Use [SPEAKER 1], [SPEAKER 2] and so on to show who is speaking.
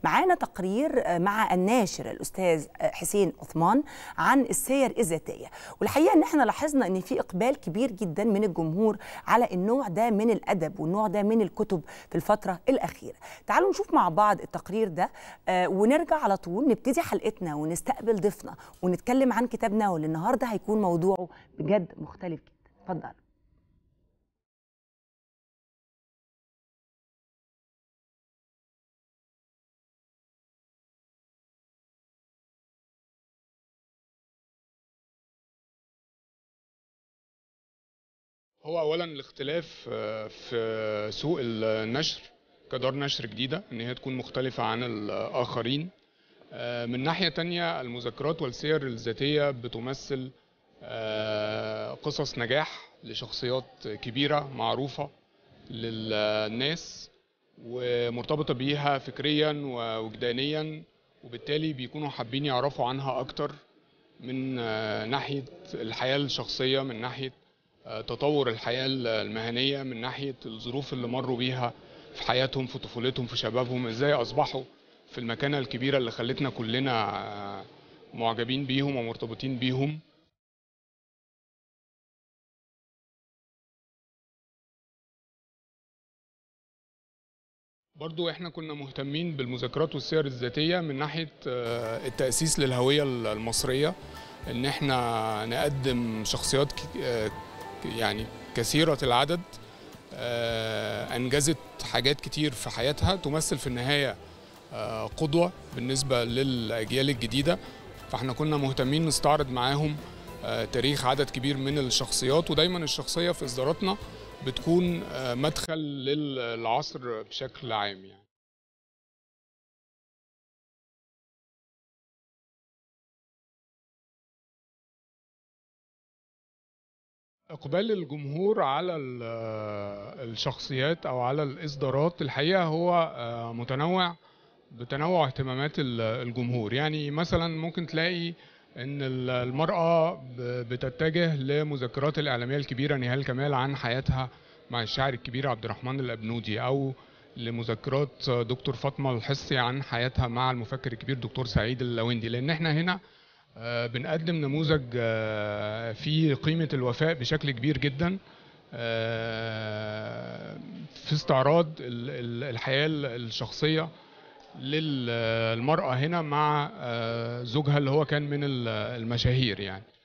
[SPEAKER 1] معانا تقرير مع الناشر الاستاذ حسين عثمان عن السير الذاتيه والحقيقه ان احنا لاحظنا ان في اقبال كبير جدا من الجمهور على النوع ده من الادب والنوع ده من الكتب في الفتره الاخيره تعالوا نشوف مع بعض التقرير ده ونرجع على طول نبتدي حلقتنا ونستقبل ضيفنا ونتكلم عن كتابنا واللي النهارده هيكون موضوعه بجد مختلف جدا اتفضل
[SPEAKER 2] هو اولا الاختلاف في سوق النشر كدار نشر جديده ان هي تكون مختلفه عن الاخرين من ناحيه تانية المذكرات والسير الذاتيه بتمثل قصص نجاح لشخصيات كبيره معروفه للناس ومرتبطه بيها فكريا ووجدانيا وبالتالي بيكونوا حابين يعرفوا عنها اكتر من ناحيه الحياه الشخصيه من ناحيه تطور الحياة المهنية من ناحية الظروف اللي مروا بيها في حياتهم في طفولتهم في شبابهم ازاي اصبحوا في المكانة الكبيرة اللي خلتنا كلنا معجبين بيهم ومرتبطين بيهم برضو احنا كنا مهتمين بالمذكرات والسير الذاتية من ناحية التأسيس للهوية المصرية ان احنا نقدم شخصيات يعني كثيرة العدد أنجزت حاجات كتير في حياتها تمثل في النهاية قدوة بالنسبة للأجيال الجديدة فاحنا كنا مهتمين نستعرض معاهم تاريخ عدد كبير من الشخصيات ودايما الشخصية في إصداراتنا بتكون مدخل للعصر بشكل عام يعني اقبال الجمهور على الشخصيات او على الاصدارات الحقيقه هو متنوع بتنوع اهتمامات الجمهور يعني مثلا ممكن تلاقي ان المراه بتتجه لمذكرات الاعلاميه الكبيره نهال كمال عن حياتها مع الشاعر الكبير عبد الرحمن الابنودي او لمذكرات دكتور فاطمه الحصي عن حياتها مع المفكر الكبير دكتور سعيد اللويندي لان احنا هنا بنقدم نموذج فيه قيمة الوفاء بشكل كبير جدا في استعراض الحياة الشخصية للمرأة هنا مع زوجها اللي هو كان من المشاهير يعني